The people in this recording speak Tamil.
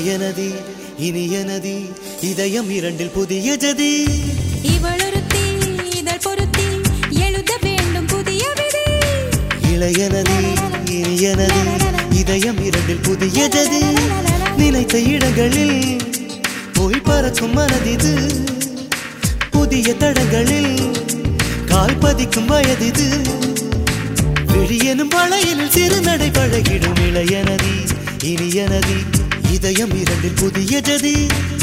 இளையனதி இனியனதி இதயம் இரண்டில் புதிய ஜதி இவளொருத்தி இதழ் பொருத்தி எழுத வேண்டும் புதிய விதி இளையனதி இனியனதி இதயம் இரண்டில் புதிய ஜதி நினைத்த இடங்களில் போய் பறக்கும் மனதிது புதிய தடங்களில் கால் பதிக்கும் வயதிது விழியனும் வளையில் சிறு நடை பழகிடும் இளையனதி இனியனதி இதயம் இரண்டில் புதிய ஜதி